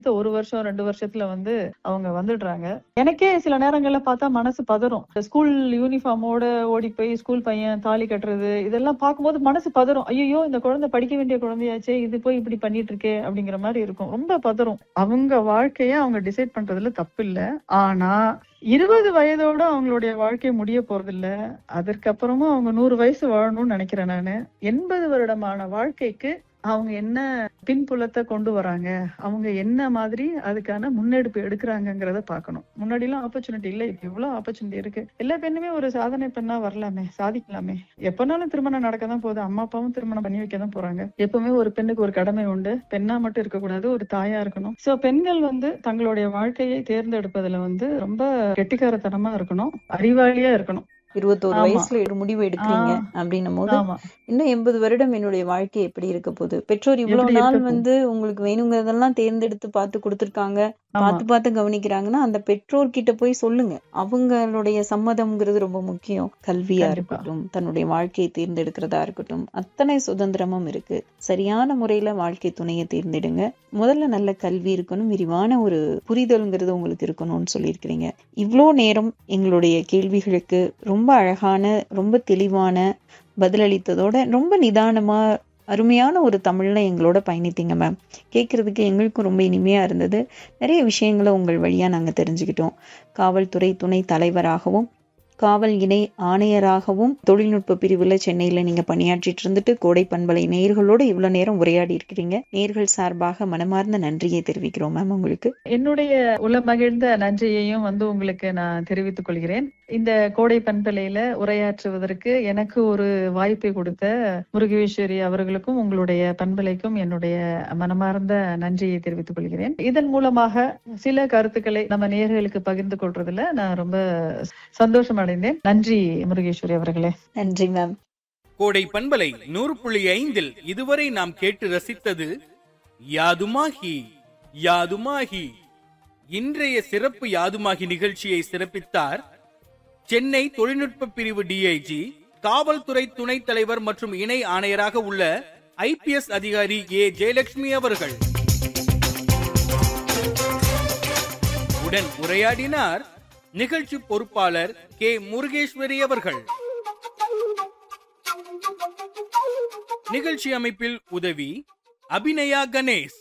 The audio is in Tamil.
ஒரு வருஷம் ரெண்டு வருஷத்துல வந்து அவங்க வந்துடுறாங்க எனக்கே சில நேரங்கள்ல பார்த்தா மனசு பதறும் ஸ்கூல் யூனிஃபார்மோட ஓடி போய் ஸ்கூல் பையன் தாலி கட்டுறது இதெல்லாம் பார்க்கும்போது மனசு பதறும் ஐயோ இந்த குழந்தை படிக்க வேண்டிய குழந்தையாச்சே இது போய் இப்படி பண்ணிட்டு இருக்கே அப்படிங்கிற மாதிரி இருக்கும் ரொம்ப பதறும் அவங்க வாழ்க்கைய அவங்க டிசைட் பண்றதுல தப்பு இல்ல ஆனா இருபது வயதோட அவங்களுடைய வாழ்க்கை முடிய போறது இல்ல அதற்கப்புறமும் அவங்க நூறு வயசு வாழணும்னு நினைக்கிறேன் நானு எண்பது வருடமான வாழ்க்கைக்கு அவங்க என்ன பின்புலத்தை கொண்டு வராங்க அவங்க என்ன மாதிரி அதுக்கான முன்னெடுப்பு எடுக்கிறாங்கங்கிறத பார்க்கணும் முன்னாடி எல்லாம் ஆப்பர்ச்சுனிட்டி இல்ல இப்ப எவ்வளவு ஆப்பர்ச்சுனிட்டி இருக்கு எல்லா பெண்ணுமே ஒரு சாதனை பெண்ணா வரலாமே சாதிக்கலாமே எப்பனாலும் திருமணம் நடக்க தான் போகுது அம்மா அப்பாவும் திருமணம் பண்ணி வைக்க தான் போறாங்க எப்பவுமே ஒரு பெண்ணுக்கு ஒரு கடமை உண்டு பெண்ணா மட்டும் இருக்கக்கூடாது ஒரு தாயா இருக்கணும் சோ பெண்கள் வந்து தங்களுடைய வாழ்க்கையை தேர்ந்தெடுப்பதுல வந்து ரொம்ப கெட்டிக்காரத்தனமா இருக்கணும் அறிவாளியா இருக்கணும் இருபத்தோரு ஆமா. வயசுல ஒரு முடிவு எடுக்கிறீங்க ஆ. அப்படின்னும் போது ஆமா இன்னும் எண்பது வருடம் என்னுடைய வாழ்க்கை எப்படி இருக்க போகுது பெற்றோர் இவ்வளவு எப்படி நாள் இருக்க போகுது? வந்து உங்களுக்கு வேணுங்கிறதெல்லாம் தேர்ந்தெடுத்து பார்த்து கொடுத்துருக்காங்க ஆமா பார்த்து பார்த்து கவனிக்கிறாங்கன்னா அந்த பெற்றோர் கிட்ட போய் சொல்லுங்க அவங்களுடைய சம்மதம்ங்கிறது ரொம்ப முக்கியம் கல்வியா கண்டிப்பா. இருக்கட்டும் தன்னுடைய வாழ்க்கையை தேர்ந்தெடுக்கிறதா இருக்கட்டும் அத்தனை சுதந்திரமும் இருக்கு சரியான முறையில வாழ்க்கை துணையை தேர்ந்தெடுங்க முதல்ல நல்ல கல்வி இருக்கணும் விரிவான ஒரு புரிதல்ங்கிறது உங்களுக்கு இருக்கணும்னு சொல்லியிருக்கிறீங்க இவ்வளோ நேரம் எங்களுடைய கேள்விகளுக்கு ரொம்ப அழகான ரொம்ப தெளிவான பதிலளித்ததோட ரொம்ப நிதானமா அருமையான ஒரு தமிழ்ல எங்களோட பயணித்தீங்க மேம் கேட்கறதுக்கு எங்களுக்கும் ரொம்ப இனிமையா இருந்தது நிறைய விஷயங்களை உங்கள் வழியா நாங்க தெரிஞ்சுக்கிட்டோம் காவல்துறை துணை தலைவராகவும் காவல் இணை ஆணையராகவும் தொழில்நுட்ப பிரிவுல சென்னையில நீங்க பணியாற்றிட்டு இருந்துட்டு கோடை பண்பலை நேயர்களோட இவ்வளவு நேரம் உரையாடி இருக்கிறீங்க நேர்கள் சார்பாக மனமார்ந்த நன்றியை தெரிவிக்கிறோம் மேம் உங்களுக்கு என்னுடைய உள்ள மகிழ்ந்த நன்றியையும் வந்து உங்களுக்கு நான் தெரிவித்துக் கொள்கிறேன் இந்த கோடை பண்பலையில உரையாற்றுவதற்கு எனக்கு ஒரு வாய்ப்பை கொடுத்த முருகேஸ்வரி அவர்களுக்கும் உங்களுடைய பண்பலைக்கும் என்னுடைய மனமார்ந்த நன்றியை தெரிவித்துக் கொள்கிறேன் இதன் மூலமாக சில கருத்துக்களை நம்ம நேயர்களுக்கு பகிர்ந்து கொள்றதுல நான் ரொம்ப சந்தோஷம் அடைந்தேன் நன்றி முருகேஸ்வரி அவர்களே நன்றி மேம் கோடை பண்பலை நூறு புள்ளி ஐந்தில் இதுவரை நாம் கேட்டு ரசித்தது யாதுமாகி யாதுமாகி இன்றைய சிறப்பு யாதுமாகி நிகழ்ச்சியை சிறப்பித்தார் சென்னை தொழில்நுட்ப பிரிவு டிஐஜி காவல்துறை துணைத் தலைவர் மற்றும் இணை ஆணையராக உள்ள ஐபிஎஸ் அதிகாரி ஏ ஜெயலட்சுமி அவர்கள் உடன் உரையாடினார் நிகழ்ச்சி பொறுப்பாளர் கே முருகேஸ்வரி அவர்கள் நிகழ்ச்சி அமைப்பில் உதவி அபிநயா கணேஷ்